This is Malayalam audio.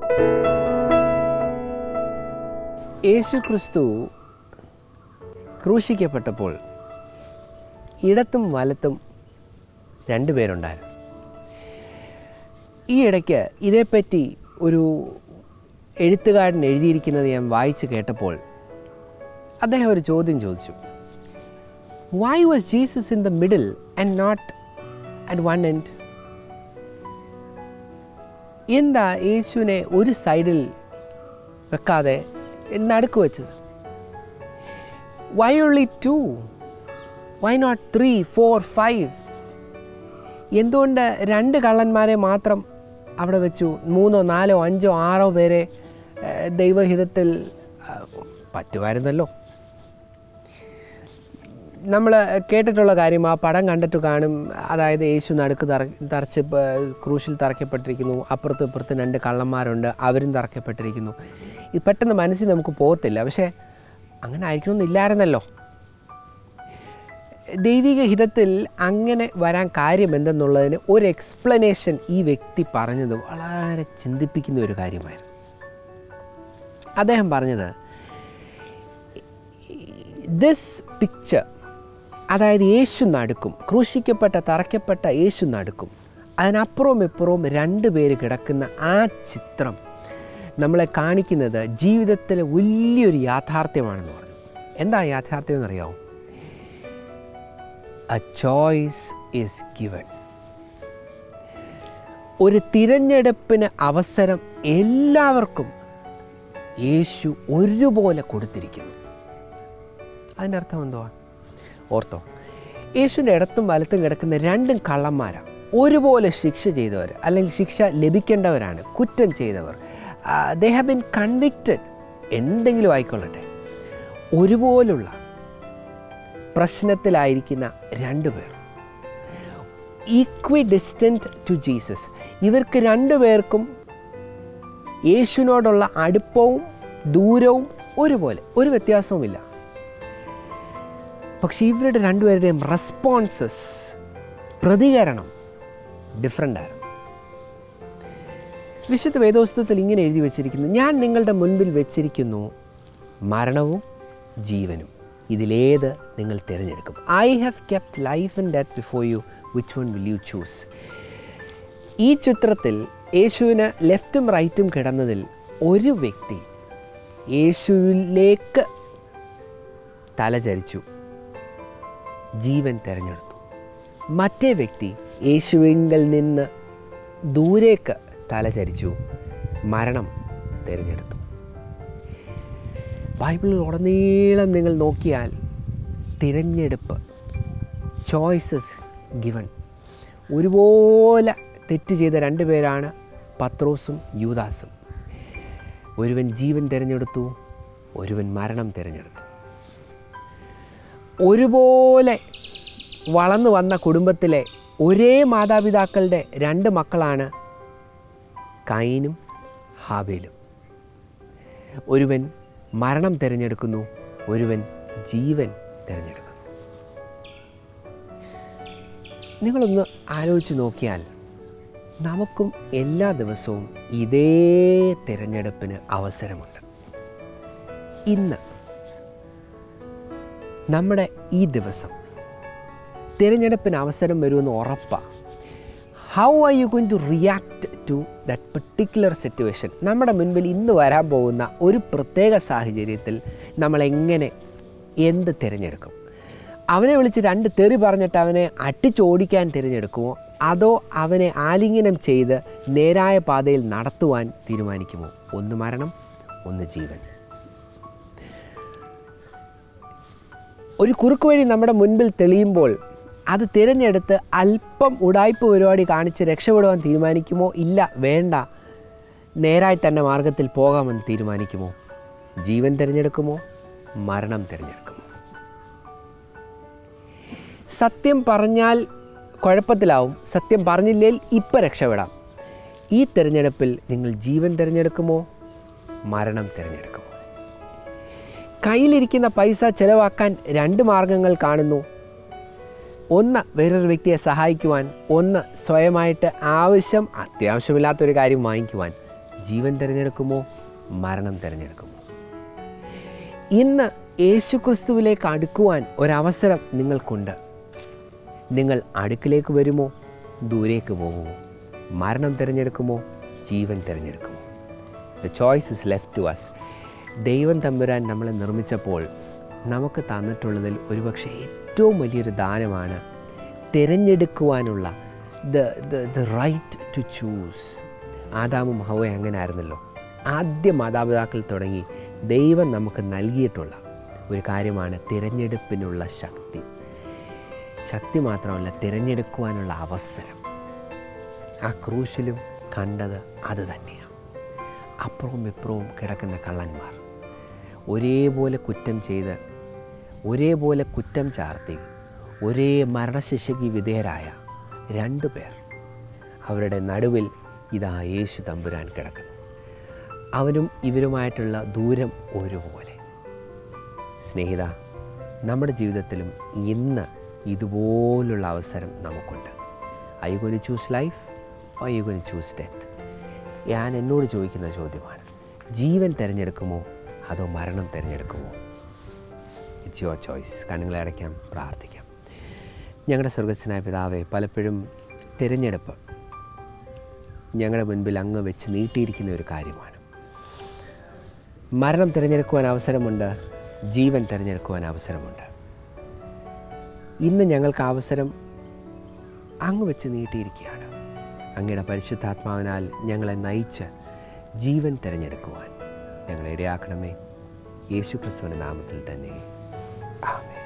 യേശു ക്രിസ്തു ക്രൂശിക്കപ്പെട്ടപ്പോൾ ഇടത്തും വലത്തും രണ്ടുപേരുണ്ടായിരുന്നു ഈ ഇടയ്ക്ക് ഇതേപ്പറ്റി ഒരു എഴുത്തുകാരൻ എഴുതിയിരിക്കുന്നത് ഞാൻ വായിച്ച് കേട്ടപ്പോൾ അദ്ദേഹം ഒരു ചോദ്യം ചോദിച്ചു why was Jesus in the middle and not at one end എന്താ യേശുവിനെ ഒരു സൈഡിൽ വെക്കാതെ നടുക്ക് വെച്ചത് why only two why not three four five എന്തുകൊണ്ട് രണ്ട് കള്ളന്മാരെ മാത്രം അവിടെ വെച്ചു മൂന്നോ നാലോ അഞ്ചോ ആറോ പേരെ ഏഹ്, ദൈവഹിതത്തിൽ ആ, പറ്റുമായിരുന്നല്ലോ നമ്മൾ കേട്ടിട്ടുള്ള കാര്യം ആ പടം കണ്ടിട്ട് കാണും അതായത് യേശു നടുക്ക് തറ തറച്ച് പ- ക്രൂശിൽ തറയ്ക്കപ്പെട്ടിരിക്കുന്നു അപ്പുറത്തും ഇപ്പുറത്തും രണ്ട് കള്ളന്മാരുണ്ട് അവരും തറയ്ക്കപ്പെട്ടിരിക്കുന്നു ഇത് പെട്ടെന്ന് മനസ്സിൽ നമുക്ക് പോകത്തില്ല പക്ഷേ അങ്ങനെ ആയിരിക്കണമെന്നില്ലായിരുന്നല്ലോ ദൈവിക ഹിതത്തിൽ അങ്ങനെ വരാൻ കാര്യം എന്തെന്നുള്ളതിന് ഒരു എക്സ്പ്ലനേഷൻ ഈ വ്യക്തി പറഞ്ഞത് വളരെ ചിന്തിപ്പിക്കുന്ന ഒരു കാര്യമായിരുന്നു അദ്ദേഹം പറഞ്ഞത് ദിസ് പിക്ചർ അതായത് യേശു നടുക്കും ക്രൂശിക്കപ്പെട്ട തറയ്ക്കപ്പെട്ട യേശു നടുക്കും അതിനപ്പുറവും ഇപ്പുറവും രണ്ട് പേര് കിടക്കുന്ന ആ ചിത്രം നമ്മളെ കാണിക്കുന്നത് ജീവിതത്തിലെ വലിയൊരു യാഥാർത്ഥ്യമാണെന്ന് പറഞ്ഞു എന്താ യാഥാർത്ഥ്യം എന്നറിയാമോ എ ചോയ്സ് ഈസ് ഗിവൺ ഒരു തിരഞ്ഞെടുപ്പിന് അവസരം എല്ലാവർക്കും യേശു ഒരുപോലെ കൊടുത്തിരിക്കുന്നു അതിൻ്റെ അർത്ഥം എന്തുവാ ഓർത്തോ യേശുവിൻ്റെ ഇടത്തും വലത്തും കിടക്കുന്ന രണ്ടും കള്ളന്മാരാണ് ഒരുപോലെ ശിക്ഷ ചെയ്തവർ അല്ലെങ്കിൽ ശിക്ഷ ലഭിക്കേണ്ടവരാണ് കുറ്റം ചെയ്തവർ ദേ ഹാവ് ബിൻ കൺവിക്റ്റഡ് എന്തെങ്കിലും ആയിക്കൊള്ളട്ടെ ഒരുപോലുള്ള പ്രശ്നത്തിലായിരിക്കുന്ന രണ്ടുപേർ ഈക്വി ഡിസ്റ്റൻറ്റ് ടു ജീസസ് ഇവർക്ക് രണ്ടുപേർക്കും യേശുവിനോടുള്ള അടുപ്പവും ദൂരവും ഒരുപോലെ ഒരു വ്യത്യാസവുമില്ല പക്ഷേ ഇവരുടെ രണ്ടുപേരുടെയും റെസ്പോൺസസ് പ്രതികരണം ഡിഫറെൻ്റ് ആയിരുന്നു വിശുദ്ധ വേദോസ്തവത്തിൽ ഇങ്ങനെ എഴുതി വച്ചിരിക്കുന്നു ഞാൻ നിങ്ങളുടെ മുൻപിൽ വെച്ചിരിക്കുന്നു മരണവും ജീവനും ഇതിലേത് നിങ്ങൾ തിരഞ്ഞെടുക്കും I have kept life and death before you which one will you choose ഈ ചിത്രത്തിൽ യേശുവിന് ലെഫ്റ്റും റൈറ്റും കിടന്നതിൽ ഒരു വ്യക്തി യേശുവിലേക്ക് തലചരിച്ചു ജീവൻ തിരഞ്ഞെടുത്തു മറ്റേ വ്യക്തി യേശുവിങ്കൽ നിന്ന് ദൂരേക്ക് തലചരിച്ചു മരണം തിരഞ്ഞെടുത്തു ബൈബിളിൽ ഉടനീളം നിങ്ങൾ നോക്കിയാൽ തിരഞ്ഞെടുപ്പ് ചോയ്സസ് ഗിവൺ ഒരുപോലെ തെറ്റ് ചെയ്ത രണ്ട് പേരാണ് പത്രോസും യൂദാസും ഒരുവൻ ജീവൻ തിരഞ്ഞെടുത്തു ഒരുവൻ മരണം തിരഞ്ഞെടുത്തു ഒരുപോലെ വളർന്നു വന്ന കുടുംബത്തിലെ ഒരേ മാതാപിതാക്കളുടെ രണ്ട് മക്കളാണ് കൈനും ഹാബേലും ഒരുവൻ മരണം തിരഞ്ഞെടുക്കുന്നു ഒരുവൻ ജീവൻ തിരഞ്ഞെടുക്കുന്നു നിങ്ങളൊന്ന് ആലോചിച്ച് നോക്കിയാൽ നമുക്കും എല്ലാ ദിവസവും ഇതേ തിരഞ്ഞെടുപ്പിന് അവസരമുണ്ട് ഇന്ന് നമ്മുടെ ഈ ദിവസം തിരഞ്ഞെടുപ്പിന് അവസരം വരുമെന്ന് ഉറപ്പാണ് how are you going to react to that particular situation നമ്മുടെ മുൻപിൽ ഇന്ന് വരാൻ പോകുന്ന ഒരു പ്രത്യേക സാഹചര്യത്തിൽ നമ്മൾ എങ്ങനെ എന്ത് തിരഞ്ഞെടുക്കും അവനെ വിളിച്ച് രണ്ട് തെറി പറഞ്ഞിട്ട് അവനെ അട്ടിച്ചോടിക്കാൻ തിരഞ്ഞെടുക്കുമോ അതോ അവനെ ആലിംഗനം ചെയ്ത് നേരായ പാതയിൽ നടത്തുവാൻ തീരുമാനിക്കുമോ ഒന്ന് മരണം ഒന്ന് ജീവൻ ഒരു കുറുക്ക് വഴി നമ്മുടെ മുൻപിൽ തെളിയുമ്പോൾ അത് തിരഞ്ഞെടുത്ത് അല്പം ഉടായ്പ പരിപാടി കാണിച്ച് രക്ഷപ്പെടുവാൻ തീരുമാനിക്കുമോ ഇല്ല വേണ്ട നേരായി തന്നെ മാർഗത്തിൽ പോകാമെന്ന് തീരുമാനിക്കുമോ ജീവൻ തിരഞ്ഞെടുക്കുമോ മരണം തിരഞ്ഞെടുക്കുമോ സത്യം പറഞ്ഞാൽ കുഴപ്പത്തിലാവും സത്യം പറഞ്ഞില്ലേൽ ഇപ്പം രക്ഷപ്പെടാം ഈ തിരഞ്ഞെടുപ്പിൽ നിങ്ങൾ ജീവൻ തിരഞ്ഞെടുക്കുമോ മരണം തിരഞ്ഞെടുക്കുമോ കയ്യിലിരിക്കുന്ന പൈസ ചിലവാക്കാൻ രണ്ട് മാർഗങ്ങൾ കാണുന്നു ഒന്ന് വേറൊരു വ്യക്തിയെ സഹായിക്കുവാൻ ഒന്ന് സ്വയമായിട്ട് ആവശ്യം അത്യാവശ്യമില്ലാത്തൊരു കാര്യം വാങ്ങിക്കുവാൻ ജീവൻ തിരഞ്ഞെടുക്കുമോ മരണം തിരഞ്ഞെടുക്കുമോ ഇന്ന് യേശുക്രിസ്തുവിലേക്ക് അടുക്കുവാൻ ഒരവസരം നിങ്ങൾക്കുണ്ട് നിങ്ങൾ അടുക്കിലേക്ക് വരുമോ ദൂരേക്ക് പോകുമോ മരണം തിരഞ്ഞെടുക്കുമോ ജീവൻ തിരഞ്ഞെടുക്കുമോ the choice is left to us ദൈവം തമ്പുരാൻ നമ്മളെ നിർമ്മിച്ചപ്പോൾ നമുക്ക് തന്നിട്ടുള്ളതിൽ ഒരുപക്ഷെ ഏറ്റവും വലിയൊരു ദാനമാണ് തിരഞ്ഞെടുക്കുവാനുള്ള the the the right to choose ആദാമും ഹവ അങ്ങനെ ആയിരുന്നല്ലോ ആദ്യ മാതാപിതാക്കൾ തുടങ്ങി ദൈവം നമുക്ക് നൽകിയിട്ടുള്ള ഒരു കാര്യമാണ് തിരഞ്ഞെടുപ്പിനുള്ള ശക്തി ശക്തി മാത്രമല്ല തിരഞ്ഞെടുക്കുവാനുള്ള അവസരം ആ ക്രൂശിലും കണ്ടത് അത് തന്നെയാണ് അപ്പുറവും ഇപ്പുറവും കിടക്കുന്ന കള്ളന്മാർ ഒരേപോലെ കുറ്റം ചെയ്ത് ഒരേപോലെ കുറ്റം ചാർത്തി ഒരേ മരണശിക്ഷയ്ക്ക് വിധേയരായ രണ്ടു പേർ അവരുടെ നടുവിൽ ഇതാ യേശു തമ്പുരാൻ കിടക്കുന്നു അവനും ഇവരുമായിട്ടുള്ള ദൂരം ഒരുപോലെ സ്നേഹിത നമ്മുടെ ജീവിതത്തിലും ഇന്ന് ഇതുപോലുള്ള അവസരം നമുക്കുണ്ട് I you going choose life or you going choose death ഞാൻ എന്നോട് ചോദിക്കുന്ന ചോദ്യമാണ് ജീവൻ തിരഞ്ഞെടുക്കുമോ അതോ മരണം തിരഞ്ഞെടുക്കുമോ ഇറ്റ്സ് യുവർ ചോയ്സ് കണ്ണുകളെ അടയ്ക്കാം പ്രാർത്ഥിക്കാം ഞങ്ങളുടെ സ്വർഗസ്വനായ പിതാവെ പലപ്പോഴും തിരഞ്ഞെടുപ്പ് ഞങ്ങളുടെ മുൻപിൽ അങ്ങ് വെച്ച് നീട്ടിയിരിക്കുന്ന ഒരു കാര്യമാണ് മരണം തിരഞ്ഞെടുക്കുവാൻ അവസരമുണ്ട് ജീവൻ തിരഞ്ഞെടുക്കുവാൻ അവസരമുണ്ട് ഇന്ന് ഞങ്ങൾക്ക് അവസരം അങ്ങ് വെച്ച് നീട്ടിയിരിക്കുകയാണ് അങ്ങയുടെ പരിശുദ്ധാത്മാവിനാൽ ഞങ്ങളെ നയിച്ച് ജീവൻ തിരഞ്ഞെടുക്കുവാൻ ഞങ്ങളെ ഇടയാക്കണമേ യേശു ക്രിസ്തുവിൻ്റെ നാമത്തിൽ തന്നെ ആമേ